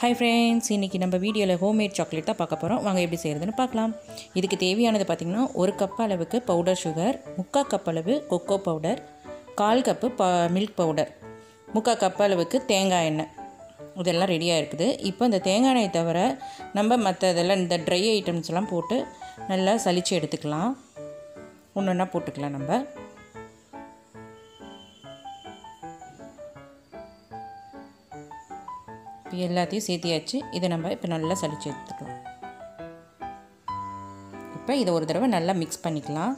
hi friends இன்றைக்கி நம்ம வீடியோவில் ஹோம்மேட் சாக்லேட் தான் பார்க்க போகிறோம் வாங்க எப்படி செய்கிறதுன்னு பார்க்கலாம் இதுக்கு தேவையானது பார்த்திங்கன்னா ஒரு கப் அளவுக்கு பவுடர் சுகர் முக்கால் கப் அளவு கொக்கோ பவுடர் கால் கப்பு ப மில்க் பவுடர் முக்கால் கப் அளவுக்கு தேங்காய் எண்ணெய் இதெல்லாம் ரெடியாக இருக்குது இப்போ இந்த தேங்காய் எண்ணெயை தவிர நம்ம மற்ற இதெல்லாம் இந்த ட்ரை ஐட்டம்ஸ்லாம் போட்டு நல்லா சலிச்சு எடுத்துக்கலாம் ஒன்று ஒன்றா போட்டுக்கலாம் நம்ம இப்போ எல்லாத்தையும் சேர்த்தியாச்சு இதை நம்ம இப்போ நல்லா சலிச்சு எடுத்துக்கலாம் இப்போ இதை ஒரு தடவை நல்லா மிக்ஸ் பண்ணிக்கலாம்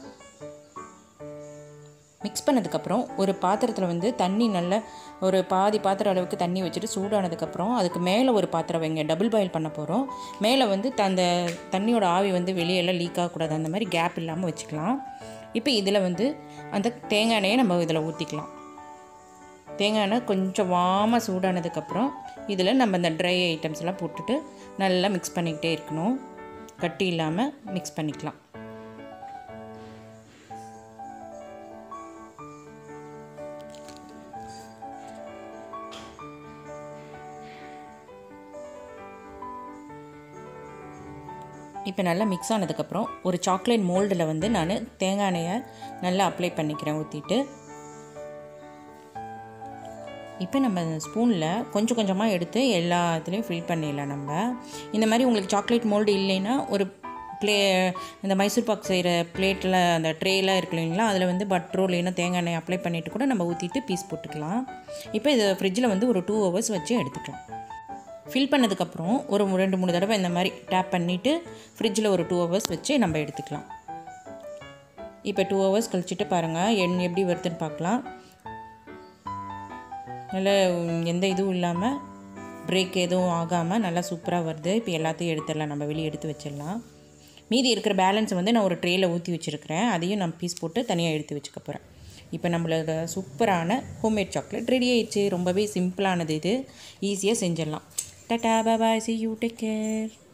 மிக்ஸ் பண்ணதுக்கப்புறம் ஒரு பாத்திரத்தில் வந்து தண்ணி நல்லா ஒரு பாதி பாத்திரம் அளவுக்கு தண்ணி வச்சுட்டு சூடானதுக்கப்புறம் அதுக்கு மேலே ஒரு பாத்திரம் வைங்க டபுள் பாயில் பண்ண போகிறோம் மேலே வந்து த- அந்த தண்ணியோட ஆவி வந்து வெளியெல்லாம் லீக் ஆகக்கூடாது அந்த மாதிரி கேப் இல்லாமல் வச்சுக்கலாம் இப்போ இதில் வந்து அந்த தேங்காய் எண்ணெயை நம்ம இதில் ஊற்றிக்கலாம் தேங்காய் எண்ணெய் கொஞ்சம் வாம சூடானதுக்கப்புறம் இதில் நம்ம இந்த ட்ரை ஐட்டம்ஸ் எல்லாம் போட்டுட்டு நல்லா மிக்ஸ் பண்ணிக்கிட்டே இருக்கணும் கட்டி இல்லாமல் மிக்ஸ் பண்ணிக்கலாம் இப்போ நல்லா மிக்ஸ் ஆனதுக்கப்புறம் ஒரு சாக்லேட் மோல்டில் வந்து நான் தேங்காய் எண்ணெயை நல்லா அப்ளை பண்ணிக்கிறேன் ஊற்றிட்டு இப்போ நம்ம ஸ்பூனில் கொஞ்சம் கொஞ்சமாக எடுத்து எல்லா இதுலேயும் ஃபில் பண்ணிடலாம் நம்ம இந்த மாதிரி உங்களுக்கு சாக்லேட் மோல்டு இல்லைன்னா ஒரு ப்ளே இந்த மைசூர் பாக் செய்கிற பிளேட்டில் அந்த ட்ரேலாம் இருக்கு இல்லைங்களா அதில் வந்து பட்டரோ இல்லைன்னா தேங்காய் எண்ணெய் அப்ளை பண்ணிவிட்டு கூட நம்ம ஊற்றிட்டு பீஸ் போட்டுக்கலாம் இப்போ இதை ஃப்ரிட்ஜில் வந்து ஒரு டூ ஹவர்ஸ் வச்சு எடுத்துக்கலாம் ஃபில் பண்ணதுக்கப்புறம் ஒரு ரெண்டு மூணு தடவை இந்த மாதிரி டேப் பண்ணிவிட்டு ஃப்ரிட்ஜில் ஒரு டூ ஹவர்ஸ் வச்சு நம்ம எடுத்துக்கலாம் இப்போ டூ ஹவர்ஸ் கழிச்சிட்டு பாருங்கள் எண் எப்படி வருதுன்னு பார்க்கலாம் நல்ல உம், எந்த இதுவும் இல்லாமல் பிரேக் எதுவும் ஆகாமல் நல்லா சூப்பராக வருது இப்போ எல்லாத்தையும் எடுத்துடலாம் நம்ம வெளியே எடுத்து வச்சிடலாம் மீதி இருக்கிற பேலன்ஸ் வந்து நான் ஒரு ட்ரேயில் ஊற்றி வச்சுருக்கிறேன் அதையும் நான் பீஸ் போட்டு தனியாக எடுத்து வச்சுக்க போகிறேன் இப்போ நம்மளோட சூப்பரான ஹோம்மேட் சாக்லேட் ரெடி ஆயிடுச்சு ரொம்பவே சிம்பிளானது இது ஈஸியாக செஞ்சிடலாம் tata bye see you take care